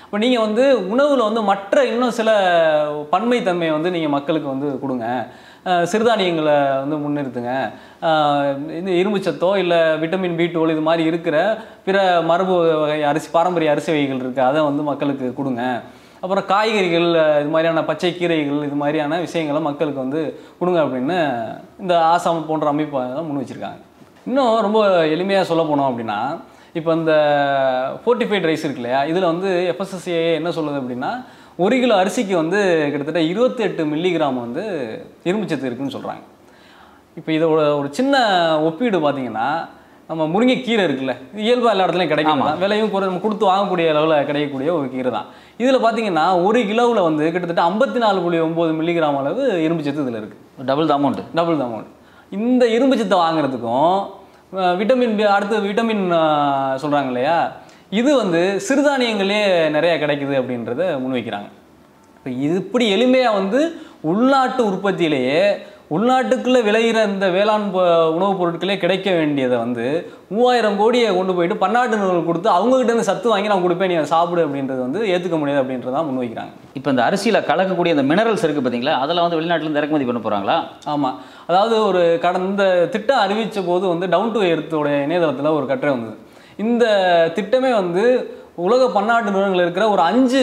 இப்போ நீங்கள் வந்து உணவில் வந்து மற்ற இன்னும் சில பன்மை தன்மையை வந்து நீங்கள் மக்களுக்கு வந்து கொடுங்க அஹ் சிறுதானியங்களை வந்து முன்னிறுத்துங்க அஹ் இந்த இரும்புச்சத்தோ இல்லை விட்டமின் பி டுவெல் இது மாதிரி இருக்கிற பிற மரபு வகை அரிசி பாரம்பரிய அரிசி வகைகள் இருக்குது அதை வந்து மக்களுக்கு கொடுங்க அப்புறம் காய்கறிகள் இது மாதிரியான பச்சை கீரைகள் இது மாதிரியான விஷயங்களை மக்களுக்கு வந்து கொடுங்க அப்படின்னு இந்த ஆசாம் போன்ற அமைப்பு முன் வச்சுருக்காங்க இன்னும் ரொம்ப எளிமையாக சொல்ல போனோம் அப்படின்னா இப்போ இந்த ஃபோர்ட்டிஃபைட் ரைஸ் இருக்கு இல்லையா இதில் வந்து எஃப்எஸ்எஸ்ஏ என்ன சொல்லுது அப்படின்னா ஒரு கிலோ அரிசிக்கு வந்து கிட்டத்தட்ட இருபத்தெட்டு மில்லிகிராம் வந்து இரும்புச்சத்து இருக்குன்னு சொல்கிறாங்க இப்போ இதோட ஒரு சின்ன ஒப்பீடு பார்த்தீங்கன்னா நம்ம முருங்கைக்கீரை இருக்குல்ல இது இயல்பாக எல்லா இடத்துலையும் கிடைக்கும் தான் விலையும் குறை நம்ம கொடுத்து வாங்கக்கூடிய அளவில் கிடைக்கக்கூடிய ஒரு கீரை தான் இதில் பார்த்தீங்கன்னா ஒரு கிலோவில் வந்து கிட்டத்தட்ட ஐம்பத்தி நாலு புள்ளி ஒம்பது மில்லிகிராம் அளவு இரும்புச்சத்து இதில் இருக்குது டபுள் த அமௌண்ட் டபுள் தான் அமௌண்ட் இந்த இரும்பு சத்தை வாங்குறதுக்கும் அஹ், விட்டமின் பி அடுத்து விட்டமின் சொல்கிறாங்க இல்லையா இது வந்து சிறுதானியங்களே நிறைய கிடைக்குது அப்படின்றத முன்வைக்கிறாங்க இப்போ இது இப்படி எளிமையாக வந்து உள்நாட்டு உற்பத்தியிலேயே உள்நாட்டுக்குள்ளே விளையிற இந்த வேளாண் பொ- உணவுப் பொருட்களே கிடைக்க வேண்டியதை வந்து மூவாயிரம் கோடியை கொண்டு போயிட்டு பன்னாட்டு நிறுவனம் கொடுத்து அவங்ககிட்ட இருந்து சத்து வாங்கி நான் கொடுப்பேன் நீ அதை சாப்பிடு அப்படின்றது வந்து ஏற்றுக்க முடியாது அப்படின்றதான் முன்வைக்கிறாங்க இப்போ இந்த அரிசியில் கலக்கக்கூடிய இந்த மினரல்ஸ் இருக்குது பார்த்தீங்களா அதெல்லாம் வந்து வெளிநாட்டிலேருந்து இறக்குமதி பண்ண போகிறாங்களா ஆமாம் அதாவது ஒரு கடந்த திட்டம் அறிவித்த போது வந்து டவுன் டு எர்த்தோட இணையதளத்தில் ஒரு கட்டுரை வந்தது இந்த திட்டமே வந்து உலக பன்னாட்டு நிறுவனங்கள் இருக்கிற ஒரு அஞ்சு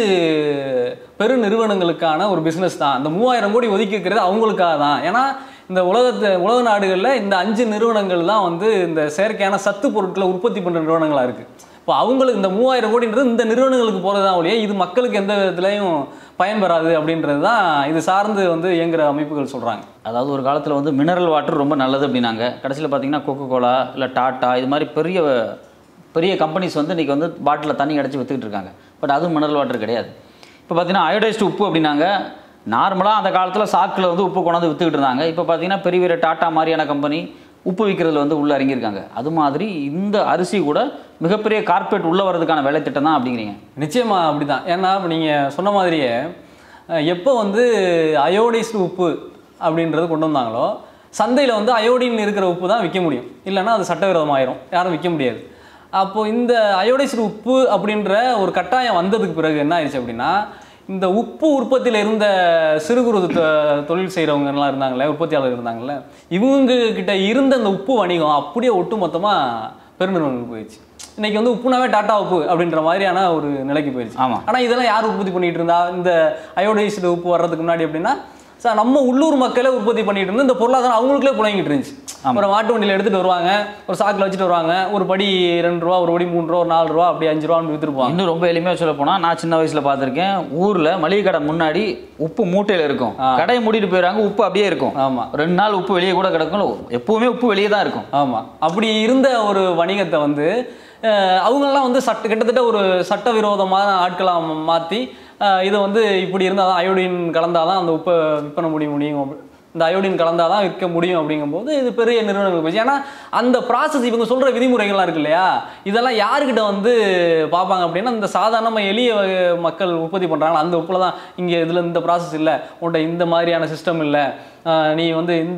பெரு நிறுவனங்களுக்கான ஒரு பிஸ்னஸ் தான் இந்த மூவாயிரம் கோடி ஒதுக்கி வைக்கிறது அவங்களுக்காக தான் ஏன்னா இந்த உலகத்தை உலக நாடுகளில் இந்த அஞ்சு நிறுவனங்கள் தான் வந்து இந்த செயற்கையான சத்து பொருட்களை உற்பத்தி பண்ணுற நிறுவனங்களாக இருக்குது இப்போ அவங்களுக்கு இந்த மூவாயிரம் கோடின்றது இந்த நிறுவனங்களுக்கு போகிறது தான் ஒழிய இது மக்களுக்கு எந்த விதத்துலையும் பயன்பெறாது அப்படின்றது தான் இது சார்ந்து வந்து இயங்குற அமைப்புகள் சொல்கிறாங்க அதாவது ஒரு காலத்தில் வந்து மினரல் வாட்டர் ரொம்ப நல்லது அப்படின்னாங்க கடைசியில் பார்த்தீங்கன்னா கொக்கோ கோலா இல்லை டாட்டா இது மாதிரி பெரிய பெரிய கம்பெனிஸ் வந்து இன்றைக்கி வந்து பாட்டிலில் தண்ணி கிடச்சி விற்றுக்கிட்டு இருக்காங்க பட் அதுவும் மினரல் வாட்டர் கிடையாது இப்போ பார்த்தீங்கன்னா அயோடைஸ்டு உப்பு அப்படின்னாங்க நார்மலாக அந்த காலத்தில் சாக்கில் வந்து உப்பு கொண்டாந்து விற்றுக்கிட்டு இருந்தாங்க இப்போ பார்த்தீங்கன்னா பெரிய பெரிய டாட்டா மாதிரியான கம்பெனி உப்பு விற்கிறதுல வந்து உள்ளே இறங்கியிருக்காங்க அது மாதிரி இந்த அரிசி கூட மிகப்பெரிய கார்பரேட் உள்ளே வர்றதுக்கான வேலை திட்டம் தான் அப்படிங்கிறீங்க நிச்சயமா அப்படிதான் ஏன்னா இப்போ நீங்கள் சொன்ன மாதிரியே அஹ், எப்போ வந்து அயோடைஸ்டு உப்பு அப்படின்றது கொண்டு வந்தாங்களோ சந்தையில் வந்து அயோடின் இருக்கிற உப்பு தான் விற்க முடியும் இல்லைன்னா அது சட்டவிரோதமாயிரும் யாரும் விற்க முடியாது அப்போது இந்த அயோடைஸ்டு உப்பு அப்படின்ற ஒரு கட்டாயம் வந்ததுக்கு பிறகு என்ன ஆயிடுச்சு அப்படின்னா இந்த உப்பு உற்பத்தியில் இருந்த சிறு குறு தொ- தொழில் செய்கிறவங்கலாம் இருந்தாங்களே உற்பத்தியாளர் இருந்தாங்கல்ல இவங்க கிட்ட இருந்த அந்த உப்பு வணிகம் அப்படியே ஒட்டு மொத்தமாக பெருநிறுவனங்களுக்கு போயிடுச்சு இன்னைக்கு வந்து உப்புனாவே டாட்டா உப்பு அப்படின்ற மாதிரியான ஒரு நிலைக்கு போயிடுச்சு ஆமா. ஆனா இதெல்லாம் யார் உற்பத்தி பண்ணிட்டு இருந்தா இந்த அயோடைஸ்டு உப்பு வர்றதுக்கு முன்னாடி அப்படின்னா சார் நம்ம உள்ளூர் மக்களே உற்பத்தி பண்ணிட்டு இருந்து இந்த பொருளாதாரம் அவங்களுக்குள்ளே புழங்கிட்டு இருந்துச்சு ஒரு மாட்டு வண்டியில் எடுத்துட்டு வருவாங்க ஒரு சாக்கில் வச்சுட்டு வருவாங்க ஒரு படி ரெண்டு ரூபா ஒரு படி மூணு ரூபா ஒரு நாலு ரூபா அப்படி அஞ்சு ரூபான்னு வித்துருப்பாங்க இன்னும் ரொம்ப எளிமையாக சொல்ல போனால் நான் சின்ன வயசில் பார்த்துருக்கேன் ஊரில் மளிகை கடை முன்னாடி உப்பு மூட்டையில் இருக்கும் கடையை மூடிட்டு போயிடுறாங்க உப்பு அப்படியே இருக்கும் ஆமா ரெண்டு நாள் உப்பு வெளியே கூட கிடக்கும் எப்பவுமே உப்பு வெளியே தான் இருக்கும் ஆமா அப்படி இருந்த ஒரு வணிகத்தை வந்து அஹ், அவங்கெல்லாம் வந்து சட்ட கிட்டத்தட்ட ஒரு சட்டவிரோதமான ஆட்களாக மாற்றி இதை வந்து இப்படி இருந்தால் தான் அயோடின் கலந்தால் தான் அந்த உப்பை விற்பனை முடிய முடியும் அப்படி- இந்த அயோடின் கலந்தால் தான் விற்க முடியும் அப்படிங்கும்போது இது பெரிய நிறுவனங்களுக்கு போச்சு ஏன்னா அந்த ப்ராசஸ் இவங்க சொல்கிற விதிமுறைகள்லாம் இருக்கு இல்லையா இதெல்லாம் யாருக்கிட்ட வந்து பார்ப்பாங்க அப்படின்னா இந்த சாதாரணமாக எளிய வகை மக்கள் உற்பத்தி பண்ணுறாங்க அந்த உப்பில் தான் இங்கே இதில் இந்த ப்ராசஸ் இல்லை உன்ட்ட இந்த மாதிரியான சிஸ்டம் இல்லை ஆஹ் நீ வந்து இந்த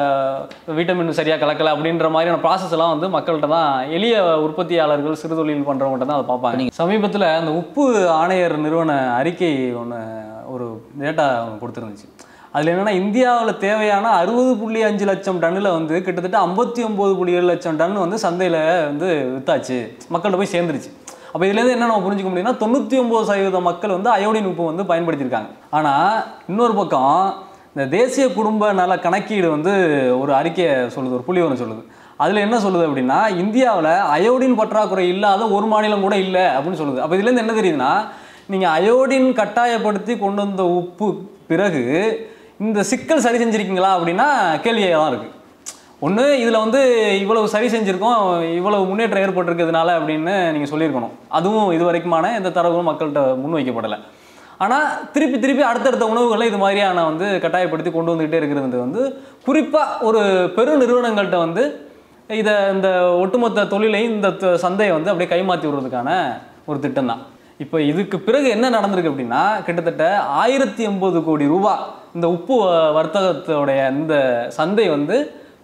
விட்டமின் சரியாக கலக்கலை அப்படின்ற மாதிரியான ப்ராசஸ் எல்லாம் வந்து மக்கள்கிட்ட தான் எளிய உற்பத்தியாளர்கள் சிறு தொழில் பண்ணுறவங்கள்ட்ட தான் அதை பார்ப்பாங்க சமீபத்தில் அந்த உப்பு ஆணையர் நிறுவன அறிக்கை ஒன்று ஒரு டேட்டா ஒன்று கொடுத்துருந்துச்சு அதில் என்னென்னா இந்தியாவில் தேவையான அறுபது புள்ளி அஞ்சு லட்சம் டன்னில் வந்து கிட்டத்தட்ட ஐம்பத்தி ஒம்பது புள்ளி ஏழு லட்சம் டன் வந்து சந்தையில் வந்து வித்தாச்சு மக்கள்கிட்ட போய் சேர்ந்துருச்சு அப்போ இதுலேருந்து என்ன நம்ம புரிஞ்சுக்க முடியும்னா தொண்ணூற்றி ஒம்பது சதவீத மக்கள் வந்து அயோடின் உப்பு வந்து பயன்படுத்தியிருக்காங்க ஆனால் இன்னொரு பக்கம் இந்த தேசிய குடும்ப நல கணக்கீடு வந்து ஒரு அறிக்கையை சொல்லுது ஒரு புள்ளி ஒன்று சொல்லுது அதில் என்ன சொல்லுது அப்படின்னா இந்தியாவில் அயோடின் பற்றாக்குறை இல்லாத ஒரு மாநிலம் கூட இல்லை அப்படின்னு சொல்லுது அப்போ இதுலேருந்து என்ன தெரியுதுன்னா நீங்கள் அயோடின் கட்டாயப்படுத்தி கொண்டு வந்த உப்பு பிறகு இந்த சிக்கல் சரி செஞ்சிருக்கீங்களா அப்படின்னா கேள்வியாக தான் இருக்குது ஒன்று இதில் வந்து இவ்வளவு சரி செஞ்சுருக்கோம் இவ்வளவு முன்னேற்றம் ஏற்பட்டிருக்கிறதுனால அப்படின்னு நீங்கள் சொல்லியிருக்கணும் அதுவும் இது வரைக்குமான எந்த தரவும் மக்கள்கிட்ட முன்வைக்கப்படலை ஆனால் திருப்பி திருப்பி அடுத்தடுத்த உணவுகளை இது மாதிரியான வந்து கட்டாயப்படுத்தி கொண்டு வந்துக்கிட்டே இருக்கிறது வந்து குறிப்பாக ஒரு பெரு நிறுவனங்கள்கிட்ட வந்து இதை இந்த ஒட்டுமொத்த தொழிலையும் இந்த த- சந்தையை வந்து அப்படியே கைமாற்றி விடுறதுக்கான ஒரு திட்டம் தான் இப்போ இதுக்கு பிறகு என்ன நடந்திருக்கு அப்படின்னா கிட்டத்தட்ட ஆயிரத்தி எண்பது கோடி ரூபாய் இந்த உப்பு வ- வர்த்தகத்தோடைய இந்த சந்தை வந்து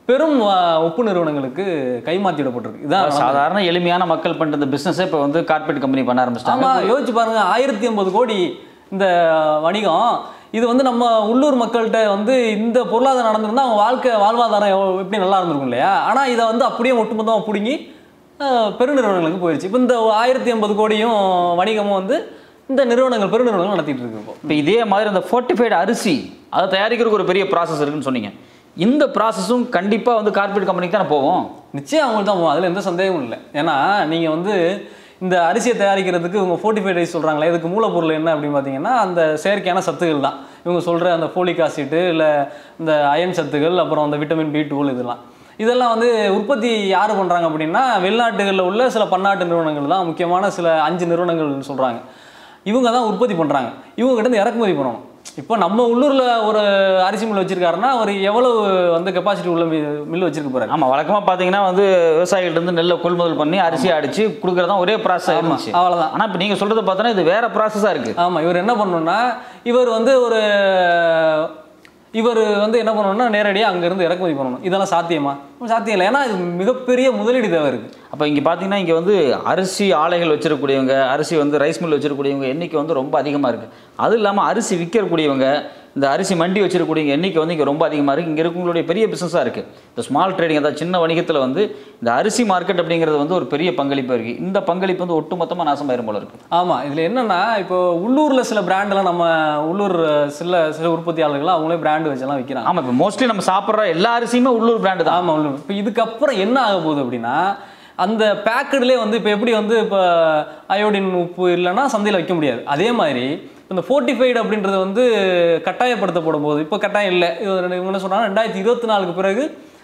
பெரும் அஹ், உப்பு நிறுவனங்களுக்கு கைமாற்றிடப்பட்டிருக்கு இதான் நடந்தது. சாதாரண எளிமையான மக்கள் பண்ணுற இந்த பிஸ்னஸை இப்போ வந்து கார்பரேட் கம்பெனி பண்ண ஆரம்பிச்சிட்டாங்க ஆமா யோசிச்சு பாருங்க ஆயிரத்தி ஐம்பது கோடி இந்த வணிகம் இது வந்து நம்ம உள்ளூர் மக்கள்கிட்ட வந்து இந்த பொருளாதாரம் நடந்திருந்தா அவங்க வாழ்க்கை வாழ்வாதாரம் எவ்வளவு- எப்படி நல்லா இருந்திருக்கும் இல்லையா ஆனா இதை வந்து அப்படியே ஒட்டுமொத்தமாக பிடுங்கி அஹ், பெருநிறுவனங்களுக்கு போயிடுச்சு இப்போ இந்த ஆயிரத்தி ஐம்பது கோடியும் வணிகமும் வந்து இந்த நிறுவனங்கள் பெருநிறுவனங்கள் நடத்திட்டு இருக்கு இப்போ இப்போ இதே மாதிரி அந்த ஃபோர்ட்டிஃபைடு அரிசி அதை தயாரிக்கிறதுக்கு ஒரு பெரிய ப்ராசஸ் இருக்குன்னு சொன்னீங்க இந்த ப்ராசஸும் கண்டிப்பாக வந்து கார்பரேட் கம்பெனிக்கு தானே போகும் நிச்சயம் அவங்களுக்கு தான் போகும் அதில் எந்த சந்தேகமும் இல்லை ஏன்னா நீங்கள் வந்து இந்த அரிசியை தயாரிக்கிறதுக்கு இவங்க ஃபோர்ட்டிஃபைட் ரைஸ் சொல்கிறாங்களே இதுக்கு மூலப்பொருள் என்ன அப்படின்னு பார்த்தீங்கன்னா அந்த செயற்கையான சத்துக்கள் தான் இவங்க சொல்கிற அந்த ஃபோலிக் ஆசிட்டு இல்லை இந்த அயன் சத்துக்கள் அப்புறம் அந்த விட்டமின் பி டூல் இதெல்லாம் இதெல்லாம் வந்து உற்பத்தி யார் பண்ணுறாங்க அப்படின்னா வெளிநாட்டுகளில் உள்ள சில பன்னாட்டு நிறுவனங்கள் தான் முக்கியமான சில அஞ்சு நிறுவனங்கள் சொல்கிறாங்க இவங்க தான் உற்பத்தி பண்ணுறாங்க இவங்க கிட்ட இருந்து இறக்குமதி பண்ணணும் இப்போ நம்ம உள்ளூரில் ஒரு அரிசி மில் வச்சிருக்காருன்னா அவர் எவ்வளவு வந்து கெப்பாசிட்டி உள்ள மில் வச்சிருக்க போறாரு ஆமாம் வழக்கமாக பார்த்தீங்கன்னா வந்து விவசாயிகள்ட்ட இருந்து நெல்லை கொள்முதல் பண்ணி அரிசி அடிச்சு கொடுக்குறது ஒரே ப்ராசஸ் இருந்துச்சு அவ்வளவுதான். ஆனால் இப்போ நீங்கள் சொல்கிறத பார்த்தோன்னா இது வேற ப்ராசஸாக இருக்குது ஆமா இவர் என்ன பண்ணணும்னா இவர் வந்து ஒரு இவர் வந்து என்ன பண்ணணும்னா நேரடியாக அங்கேருந்து இறக்குமதி பண்ணணும் இதெல்லாம் சாத்தியமா சாத்தியம் இல்லை ஏன்னா இது மிகப்பெரிய முதலீடு தேவை இருக்கு அப்போ இங்கே பார்த்தீங்கன்னா இங்கே வந்து அரிசி ஆலைகள் வச்சிருக்கக்கூடியவங்க அரிசி வந்து ரைஸ் மில் வச்சிருக்கக்கூடியவங்க எண்ணிக்கை வந்து ரொம்ப அதிகமாக இருக்குது அது இல்லாமல் அரிசி விற்கக்கூடியவங்க இந்த அரிசி மண்டி வச்சிருக்கக்கூடிய எண்ணிக்கை வந்து இங்கே ரொம்ப அதிகமாக இருக்குது இங்கே இருக்கவங்களுடைய பெரிய பிஸ்னஸாக இருக்குது இந்த ஸ்மால் ட்ரேடிங் அதாவது சின்ன வணிகத்தில் வந்து இந்த அரிசி மார்க்கெட் அப்படிங்கிறது வந்து ஒரு பெரிய பங்களிப்பு இருக்குது இந்த பங்களிப்பு வந்து ஒட்டுமொத்தமாக நாசமாயிரும் போல இருக்குது ஆமா இதுல என்னன்னா இப்போ உள்ளூர்ல சில பிராண்டெல்லாம் நம்ம உள்ளூர் சில சில உற்பத்தியாளர்கள் அவங்களே பிராண்ட் வச்செல்லாம் விற்கிறாங்க ஆமாம் இப்போ மோஸ்ட்லி நம்ம சாப்பிட்ற எல்லா அரிசியுமே உள்ளூர் பிராண்டு தான் ஆமா உள்ளூர் இப்போ இதுக்கப்புறம் என்ன ஆக போகுது அப்படின்னா அந்த பேக்கெட்லேயே வந்து இப்போ எப்படி வந்து இப்போ அயோடின் உப்பு இல்லைன்னா சந்தையில் வைக்க முடியாது அதே மாதிரி இந்த ஃபோர்ட்டிஃபைடு அப்படின்றது வந்து கட்டாயப்படுத்தப்படும் போது இப்போ கட்டாயம் இல்லை இவங்க என்ன சொல்றாங்க ரெண்டாயிரத்தி இருபத்தி நாலுக்கு பிறகு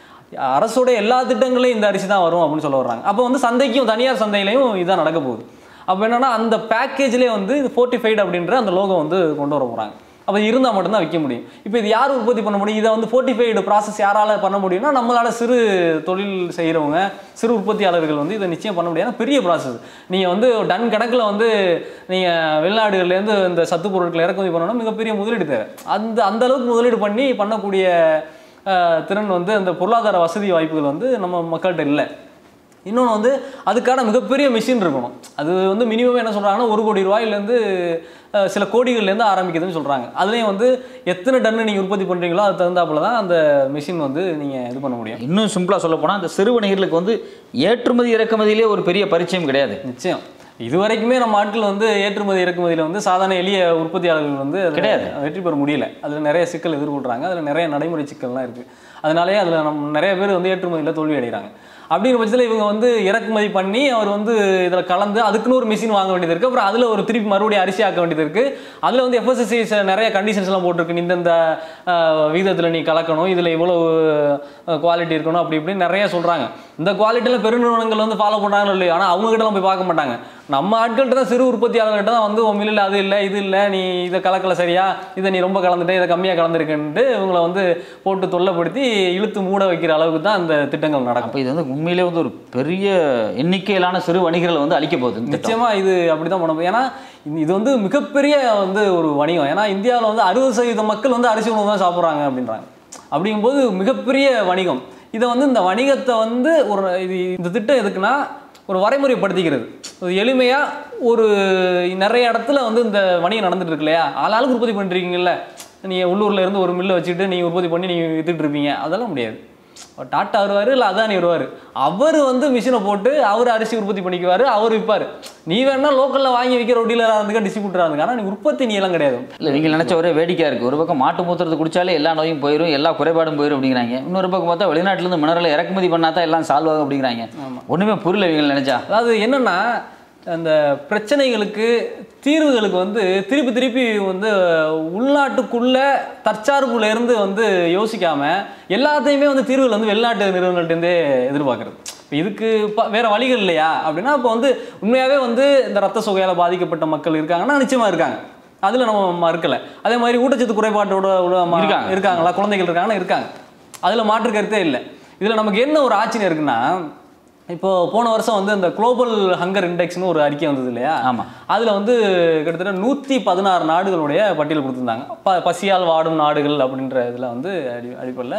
அரசோட எல்லா திட்டங்களையும் இந்த அரிசி தான் வரும் அப்படின்னு சொல்ல வர்றாங்க அப்போ வந்து சந்தைக்கும் தனியார் சந்தையிலையும் இதான் நடக்க போகுது அப்போ என்னன்னா அந்த பேக்கேஜ்லேயே வந்து இது ஃபோர்ட்டிஃபைடு அப்படின்ற அந்த லோகோ வந்து கொண்டு வர போகிறாங்க அப்போ இருந்தால் மட்டும்தான் விற்க முடியும் இப்போ இது யார் உற்பத்தி பண்ண முடியும் இதை வந்து ஃபோர்ட்டிஃபைடு ப்ராசஸ் யாரால பண்ண முடியும்னா நம்மளால சிறு தொழில் செய்கிறவங்க சிறு உற்பத்தியாளர்கள் வந்து இதை நிச்சயம் பண்ண முடியாது ஏன்னா பெரிய ப்ராசஸ் நீங்கள் வந்து டன் கணக்கில் வந்து நீங்கள் வெளிநாடுகள்லேருந்து இந்த சத்து பொருட்களை இறக்குமதி பண்ணணும் மிகப்பெரிய முதலீடு தேவை அந்த அந்த அளவுக்கு முதலீடு பண்ணி பண்ணக்கூடிய அஹ், திறன் வந்து அந்த பொருளாதார வசதி வாய்ப்புகள் வந்து நம்ம மக்கள்கிட்ட இல்லை இன்னொன்று வந்து அதுக்கான மிகப்பெரிய மிஷின் இருக்கணும் அது வந்து மினிமம் என்ன சொல்கிறாங்கன்னா ஒரு கோடி ரூபாயிலேருந்து அஹ், சில கோடிகள்லேருந்து ஆரம்பிக்குதுன்னு சொல்கிறாங்க அதுலேயும் வந்து எத்தனை டன்னு நீங்கள் உற்பத்தி பண்ணுறீங்களோ அது தகுந்தாப்புல தான் அந்த மிஷின் வந்து நீங்கள் இது பண்ண முடியும் இன்னும் சிம்பிளாக சொல்ல போனால் இந்த சிறு வணிகர்களுக்கு வந்து ஏற்றுமதி இறக்குமதியிலே ஒரு பெரிய பரிச்சயம் கிடையாது நிச்சயம் இது வரைக்குமே நம்ம ஆட்கள் வந்து ஏற்றுமதி இறக்குமதியில் வந்து சாதாரண எளிய உற்பத்தியாளர்கள் வந்து அதுல கிடையாது. வெற்றி பெற முடியல அதில் நிறைய சிக்கல் எதிர்கொள்கிறாங்க அதில் நிறைய நடைமுறை சிக்கல்லாம் இருக்குது அதனாலேயே அதில் நம்ம நிறைய பேர் வந்து ஏற்றுமதியில் தோல்வி அடைகிறாங்க அப்படிங்கிற பட்சத்தில் இவங்க வந்து இறக்குமதி பண்ணி அவர் வந்து இதில் கலந்து அதுக்குன்னு ஒரு மிஷின் வாங்க வேண்டியது இருக்குது அப்புறம் அதில் ஒரு திருப்பி மறுபடியும் அரிசி ஆக்க வேண்டியது இருக்குது அதில் வந்து எஃப்எஸ்எஸ்சி நிறைய கண்டிஷன்ஸ்லாம் போட்டிருக்கு நீ இந்தந்த விகிதத்தில் நீ கலக்கணும் இதில் இவ்வளவு குவாலிட்டி இருக்கணும் அப்படி இப்படி நிறைய சொல்கிறாங்க இந்த குவாலிட்டியில் பெருநிறுவனங்கள் வந்து ஃபாலோ பண்ணுறாங்களோ இல்லையோ ஆனால் அவங்க கிட்டலாம் போய் பார்க்க மாட்டாங்க நம்ம ஆட்கள்கிட்ட தான் சிறு உற்பத்தியாளர்கிட்ட தான் வந்து உன் மில்லில் அது இல்லை இது இல்லை நீ இதை கலக்கல சரியா இதை நீ ரொம்ப கலந்துட்ட இதை கம்மியாக கலந்துருக்குன்ட்டு இவங்களை வந்து போட்டு தொல்லைப்படுத்தி இழுத்து மூட வைக்கிற அளவுக்கு தான் அந்த திட்டங்கள் நடக்கும் அப்போ இது வந்து உண்மையிலே வந்து ஒரு பெரிய எண்ணிக்கையிலான சிறு வணிகர்களை வந்து அழிக்க போகுது இந்த திட்டம். நிச்சயமா இது அப்படிதான் பண்ண முடியும் ஏன்னா இது- இது வந்து மிகப்பெரிய வந்து ஒரு வணிகம் ஏன்னா இந்தியாவில் வந்து அறுபது சதவீத மக்கள் வந்து அரிசி உணவு தான் சாப்பிட்றாங்க அப்படின்றாங்க அப்படிங்கும்போது மிகப்பெரிய வணிகம் இதை வந்து இந்த வணிகத்தை வந்து ஒரு இது இந்த திட்டம் எதுக்குன்னா ஒரு வரைமுறைப்படுத்திக்கிறது ஒரு எளிமையாக ஒரு நிறைய இடத்துல வந்து இந்த வணிகம் நடந்துட்டு இருக்கு இல்லையா ஆளாளுக்கு உற்பத்தி பண்ணிருக்கீங்கல்ல நீங்கள் உள்ளூர்ல இருந்து ஒரு மில்லை வச்சுக்கிட்டு நீங்கள் உற்பத்தி பண்ணி நீங்கள் வித்துட்டு இருப்பீங்க அதெல்லாம் முடியாது டாட்டா வருவார் இல்லை அதானி வருவார் அவர் வந்து மிஷினை போட்டு அவர் அரிசி உற்பத்தி பண்ணிக்குவார் அவர் விற்பார் நீ வேணா லோக்கலில் வாங்கி விற்கிற டீலராக இருந்துக்க டிஸ்ட்ரிபியூட்டராக இருந்துக்க ஆனால் நீ உற்பத்தி நீ எல்லாம் கிடையாது இல்லை நீங்கள் நினச்ச ஒரே வேடிக்கையாக இருக்குது ஒரு பக்கம் மாட்டு மூத்திரத்தை குடிச்சாலே எல்லா நோயும் போயிடும் எல்லா குறைபாடும் போயிடும் அப்படிங்கிறாங்க இன்னொரு பக்கம் பார்த்தா வெளிநாட்டிலேருந்து மினரலை இறக்குமதி பண்ணா தான் எல்லாம் சால்வ் ஆகும் அப்படிங்கிறாங்க ஒன்றுமே புரியல இவங்க நினச்சா அதாவது என்னன்னா அந்த பிரச்சனைகளுக்கு தீர்வுகளுக்கு வந்து திருப்பி திருப்பி வந்து உள்நாட்டுக்குள்ள தற்சார்புல இருந்து வந்து யோசிக்காம எல்லாத்தையுமே வந்து தீர்வுகள் வந்து வெளிநாட்டு நிறுவனங்கள்ட்டேருந்தே எதிர்பார்க்கறது இப்ப இதுக்கு ப- வேற வழிகள் இல்லையா அப்படின்னா இப்போ வந்து உண்மையாவே வந்து இந்த ரத்த சோகையால பாதிக்கப்பட்ட மக்கள் இருக்காங்கன்னா நிச்சயமா இருக்காங்க அதுல நம்ம மறுக்கல அதே மாதிரி ஊட்டச்சத்து குறைபாட்டோட உள்ள ம- இருக்காங்க. இருக்காங்களா குழந்தைகள் இருக்காங்கன்னா இருக்காங்க அதுல மாற்று கருத்தே இல்லை இதுல நமக்கு என்ன ஒரு ஆச்சரியம் இருக்குன்னா இப்போ போன வருஷம் வந்து இந்த குளோபல் ஹங்கர் இண்டெக்ஸ்னு ஒரு அறிக்கை வந்தது இல்லையா ஆமா. அதுல வந்து கிட்டத்தட்ட நூற்றி பதினாறு நாடுகளுடைய பட்டியல் கொடுத்துருந்தாங்க ப பசியால் வாடும் நாடுகள் அப்படின்ற இதில் வந்து அடி அடிப்படையில்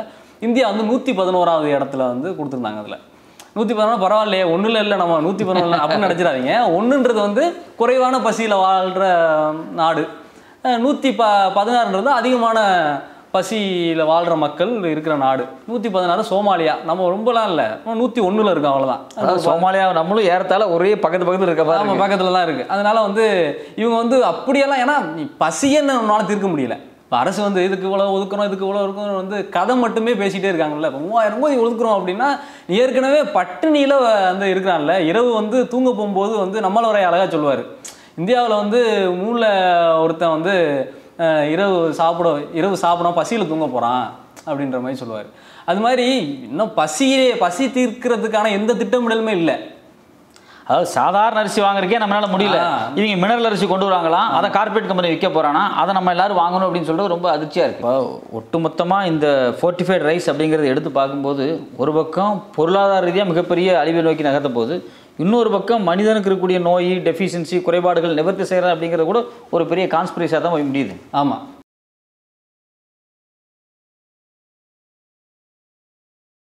இந்தியா வந்து நூற்றி பதினோராவது இடத்துல வந்து கொடுத்துருந்தாங்க அதில் நூற்றி பதினொன்று பரவாயில்லையே ஒன்றுல இல்லை நம்ம நூற்றி பதினொன்று அப்படின்னு நினச்சிடாதீங்க ஒன்றுன்றது வந்து குறைவான பசியில் வாழ்கிற நாடு நூற்றி ப பதினாறுன்றது அதிகமான பசியில் வாழ்கிற மக்கள் இருக்கிற நாடு நூற்றி பதினாறு சோமாலியா நம்ம ரொம்பலாம் இல்லை நூற்றி ஒன்றில் இருக்கோம் அவ்வளோதான் அதாவது சோமாலியா நம்மளும் ஏறத்தாழ ஒரே பக்கத்து பக்கத்துல இருக்க மாதிரி ஆமாம் பக்கத்தில் தான் இருக்குது அதனால வந்து இவங்க வந்து அப்படியெல்லாம் ஏன்னா நீ பசியன்னு நம்மளால தீர்க்க முடியல இப்போ அரசு வந்து இதுக்கு இவ்வளோ ஒதுக்கணும் இதுக்கு இவ்வளோ இருக்கணும் வந்து கதை மட்டுமே பேசிகிட்டே இருக்காங்கல்ல இப்போ மூவாயிரம் கோடி ஒதுக்குறோம் அப்படின்னா ஏற்கனவே பட்டினியில் வந்து இருக்கிறான்ல இரவு வந்து தூங்க போகும்போது வந்து நம்மள வரைய அழகாக சொல்லுவார் இந்தியாவில் வந்து மூணில் ஒருத்தன் வந்து அஹ், இரவு சாப்பிட இரவு சாப்பிடாம பசியில் தூங்க போகிறான் அப்படின்ற மாதிரி சொல்லுவார் அது மாதிரி இன்னும் பசியே பசி தீர்க்கிறதுக்கான எந்த திட்டமிடலுமே இல்லை அதாவது சாதாரண அரிசி வாங்குறதுக்கே நம்மளால முடியல ஆ. இவங்க மினரல் அரிசி கொண்டு வராங்களாம் அதை கார்பரேட் கம்பெனி விற்க போறானா அதை நம்ம எல்லாரும் வாங்கணும் அப்படின்னு சொல்லிட்டு ரொம்ப அதிர்ச்சியா இருக்கு இப்போ ஒட்டுமொத்தமா இந்த ஃபோர்ட்டிஃபைட் ரைஸ் அப்படிங்கறத எடுத்து பார்க்கும்போது ஒரு பக்கம் பொருளாதார ரீதியாக மிகப்பெரிய அழிவை நோக்கி நகர்த்த போகுது இன்னொரு பக்கம் மனிதனுக்கு இருக்கக்கூடிய நோய் டெஃபிஷியன்சி குறைபாடுகள் நிவர்த்தி செய்யறது அப்படிங்கிறது கூட ஒரு பெரிய கான்ஸ்பிரஸாக தான் போய் முடியுது ஆமாம்